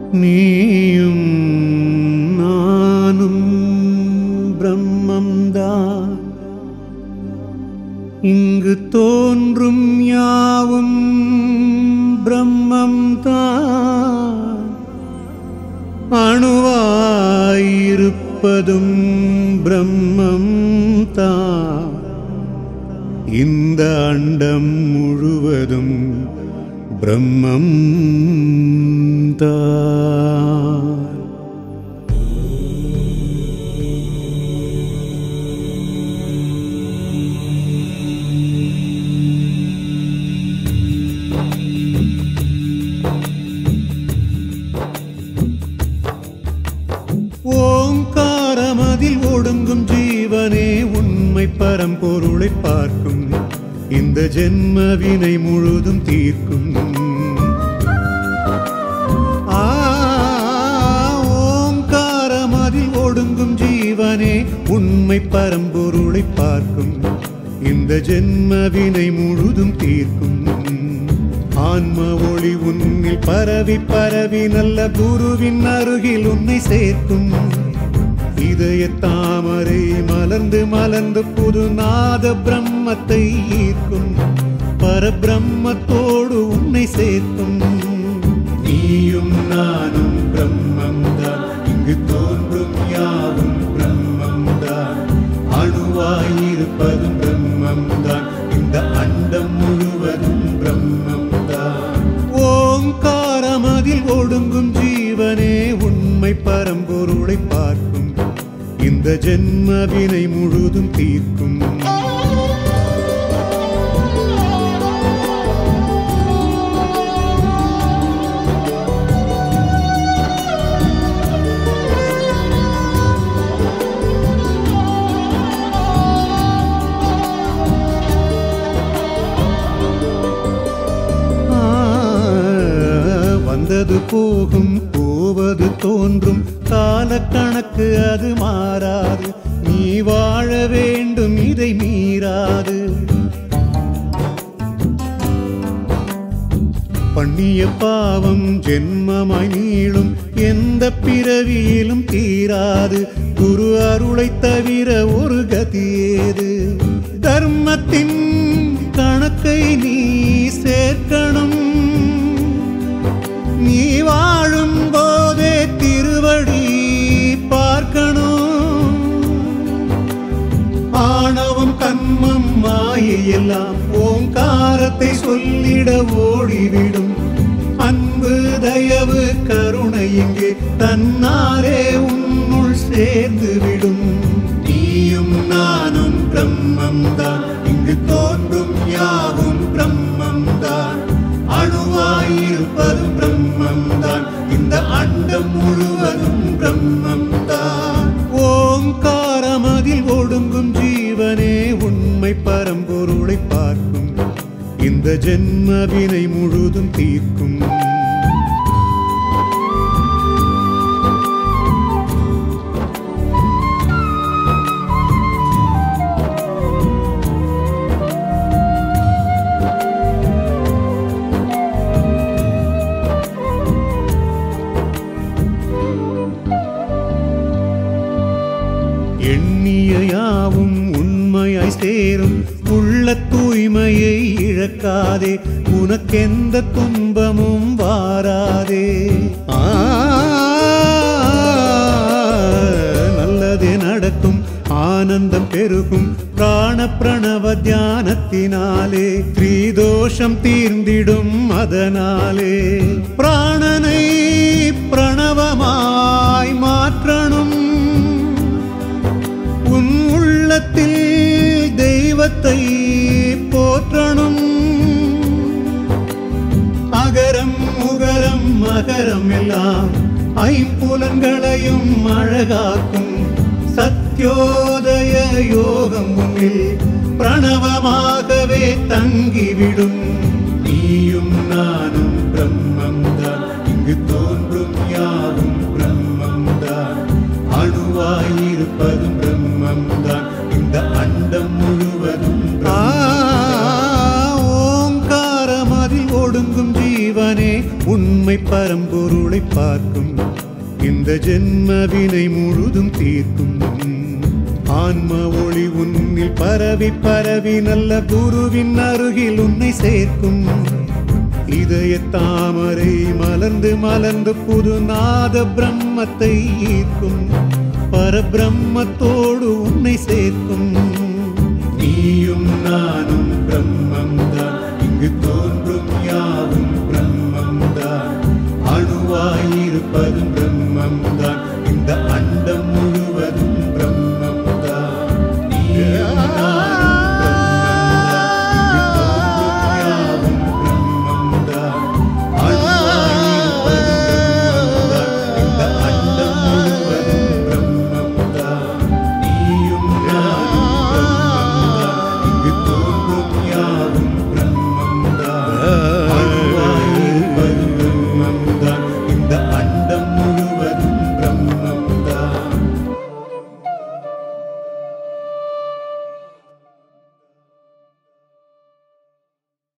நீயும் நானும் பிரம்மம்தான் இங்கு தோன்றும் யாவும் பிரம்மம்தான் அணுவாயிருப்பதும் பிரம்மம் தான் இந்த அண்டம் முழுவதும் பிரம்மம் தான் ஓங்காரமதில் ஒடுங்கும் ஜீவனே உண்மை பரம்பொருளை பார்க்கும் இந்த ஜென்ம வினை முழுதும் தீர்க்கும் ஆ, ஓங்காரமதில் ஒடுங்கும் ஜீவனே உண்மை பரம்பொருளை பார்க்கும் இந்த ஜென்ம வினை முழுதும் தீர்க்கும் ஆன்ம ஒளி உன்னில் பரவி பரவி நல்ல குருவின் அருகில் உன்னை சேர்க்கும் இதய தாமரை மலர்ந்து மலர்ந்து புது நாத பிரம்மத்தை ஈர்க்கும் பரபிரம்மத்தோடு உன்னை சேர்க்கும் நீயும் நானும் பிரம்மம்தான் இங்கு தோன்றும் யாவும் பிரம்மம்தான் அணுவாயிருப்பதும் பிரம்மம்தான் இந்த அண்டம் முழுவதும் பிரம்மம்தான் ஓங்காரமதில் ஒடுங்கும் ஜீவனே உண்மை பரம்பொருளை பார்க்கும் இந்த ஜென்ம வினை முழுதும் தீர்க்கும் ஆ, வந்தது போகும் போவது தோன்றும் கால கணக்கு அது மாறாது நீ வாழ வேண்டும் இதை மீறாது பண்ணிய பாவம் ஜென்மமாய் நீளும் எந்த பிறவியிலும் தீராது குரு அருளை தவிர ஒரு கதியேது தர்மத்தின் கணக்கை நீ சேர்க்கணும் நீ வாழும் போதே திருவடி பார்க்கணும் ஆணவம் கண்மம் மாயையெல்லாம் ஓங்காரத்தை சொல்லிட ஓடிவிடும் அன்பு தயவு கருணை இங்கே தன்னாரே உன்னுள் சேர்ந்து விடும் நீயும் நானும் பிரம்மம்தான் இங்கு தோன்றும் யாவும் பிரம்மம்தான் அணுவாயிருப்பதும் பிரம்மம்தான் இந்த அண்டம் முழுவதும் பிரம்மம்தான் ஓங்காரமதில் ஒடுங்கும் ஜீவனே உண்மை பரம்பொருளை பார்க்கும் இந்த ஜென்ம வினை முழுதும் தீர்க்கும் எண்ணிய யாவும் உண்மையாய் சேரும் உள்ள தூய்மையை இழக்காதே உனக்கெந்த துன்பமும் வாராதே ஆ, நல்லதே நடக்கும் ஆனந்தம் பெருகும் பிராண பிரணவ தியானத்தினாலே திரிதோஷம் தீர்ந்திடும் அதனாலே பிராணனை பிரணவமாய் மாற்றணும் உன் உள்ளத்தில் தெய்வத்தை போற்றணும் அகரம் முகரம் மகரம் எல்லாம் ஐம்புலன்களையும் அழகாக்கும் சத்யோதய யோகம் உன்னில் பிரணவமாகவே தங்கிவிடும் நீயும் நானும் பிரம்மம்தான் இங்கு தோன்றும் யாவும் பிரம்மம்தான் அணுவாயிருப்பதும் பிரம்மம்தான் இந்த அண்டம் முழுவதும் பிரம்மம்தான். ஓங்காரமதில் ஒடுங்கும் ஜீவனே உண்மை பரம்பொருளை பார்க்கும் இந்த ஜென்மவினை முழுதும் தீர்க்கும் ஆன்ம ஒளி உன்னில் பரவி பரவி நல்ல குருவின் அருகில் உன்னை சேர்க்கும் இதய தாமரை மலர்ந்து மலர்ந்து புது நாத பிரம்மத்தை ஈர்க்கும் பரபிரம்மத்தோடு உன்னை சேர்க்கும் நீயும் நானும் பிரம்மம்தான் இங்கு தோன்றும் யாவும் பிரம்மம்தான் அணுவாயிருப்பதும் பிரம்மம்